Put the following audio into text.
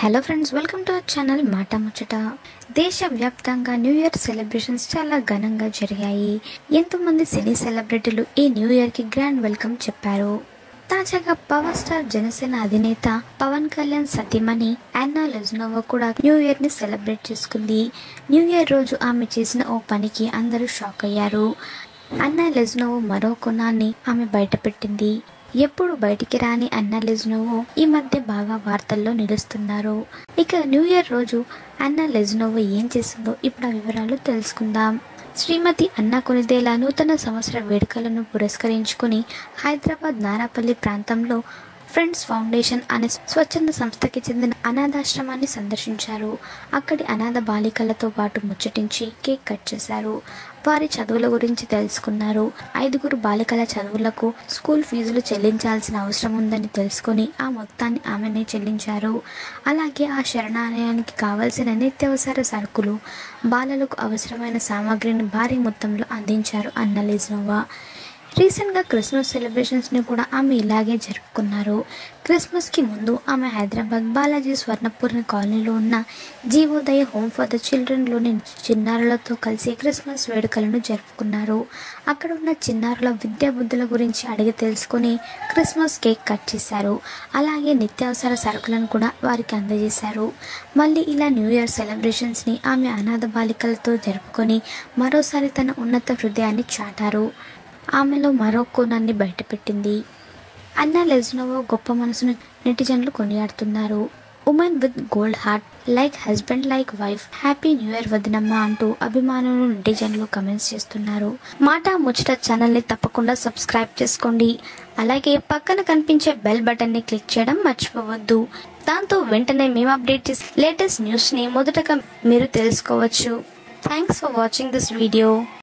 hello friends welcome to our channel Mata Muchata దేశవ్యాప్తంగా new year celebrations చాలా ఘనంగా జరిగాయి ఎంతోమంది సినీ సెలబ్రిటీలు ఈ న్యూ ఇయర్ కి గ్రాండ్ వెల్కమ్ చెప్పారు తాజాగా పవర్ స్టార్ జనసేన అధినేత పవన్ కళ్యాణ్ సతీమణి అన్నా లెజ్నోవా కూడా న్యూ ఇయర్ ని సెలబ్రేట్ చేసుకుంది న్యూ ఇయర్ రోజు ఆమె చేసిన ఓ పనికి అందరూ షాక్ అయ్యారు అన్నా లెజ్నోవో మరో కొనాన్ని ఆమె బయటపెట్టింది ఎప్పుడు బయటికి రాని అన్నా లెజ్నోవో ఈ మధ్య బాగా వార్తల్లో నిలుస్తున్నారు ఇక న్యూ ఇయర్ రోజు అన్నా లెజ్నోవో ఏం చేసిందో ఇప్పుడు ఆ వివరాలు తెలుసుకుందాం శ్రీమతి అన్నా కొనిదేలా నూతన సంవత్సర వేడుకలను పురస్కరించుకుని హైదరాబాద్ నారాపల్లి ప్రాంతంలో ఫ్రెండ్స్ ఫౌండేషన్ అనే స్వచ్ఛంద సంస్థకి చెందిన అనాథాశ్రమాన్ని సందర్శించారు అక్కడి అనాథ బాలికలతో పాటు ముచ్చటించి కేక్ కట్ చేశారు వారి చదువుల గురించి తెలుసుకున్నారు ఐదుగురు బాలికల చదువులకు స్కూల్ ఫీజులు చెల్లించాల్సిన అవసరం ఉందని తెలుసుకొని ఆ మొత్తాన్ని ఆమెనే చెల్లించారు అలాగే ఆ శరణాలయానికి కావలసిన నిత్యావసర సరుకులు బాలలకు అవసరమైన సామాగ్రిని భారీ మొత్తంలో అందించారు అన్న లిజ్నోవా రీసెంట్గా క్రిస్మస్ సెలబ్రేషన్స్ని కూడా ఆమె ఇలాగే జరుపుకున్నారు క్రిస్మస్కి ముందు ఆమె హైదరాబాద్ బాలాజీ స్వర్ణపూర్ కాలనీలో ఉన్న జీవోదయ హోమ్ ఫర్ ద చిల్డ్రన్లోని చిన్నారులతో కలిసి క్రిస్మస్ వేడుకలను జరుపుకున్నారు అక్కడ ఉన్న చిన్నారుల విద్యాబుద్ధుల గురించి అడిగి తెలుసుకొని క్రిస్మస్ కేక్ కట్ చేశారు అలాగే నిత్యావసర సరుకులను కూడా వారికి అందజేశారు మళ్ళీ ఇలా న్యూ ఇయర్ సెలబ్రేషన్స్ని ఆమె అనాథ బాలికలతో జరుపుకొని మరోసారి తన ఉన్నత హృదయాన్ని చాటారు ఆమెలో మరో కోణాన్ని బయటపెట్టింది అన్నా లెజ్నోవో గొప్ప మనసును నెటిజన్లు కొనియాడుతున్నారు women with gold heart like husband like wife happy new year వదినమ్మ అంటూ అభిమానులు నెటిజన్లు కమెంట్స్ చేస్తున్నారు మాట ముచ్చట ఛానల్ని తప్పకుండా సబ్స్క్రైబ్ చేసుకోండి అలాగే పక్కన కనిపించే బెల్ బటన్ని క్లిక్ చేయడం మర్చిపోవద్దు దాంతో వెంటనే మేము అప్డేట్ చేసే లేటెస్ట్ న్యూస్ని మొదటగా మీరు తెలుసుకోవచ్చు thanks for watching this video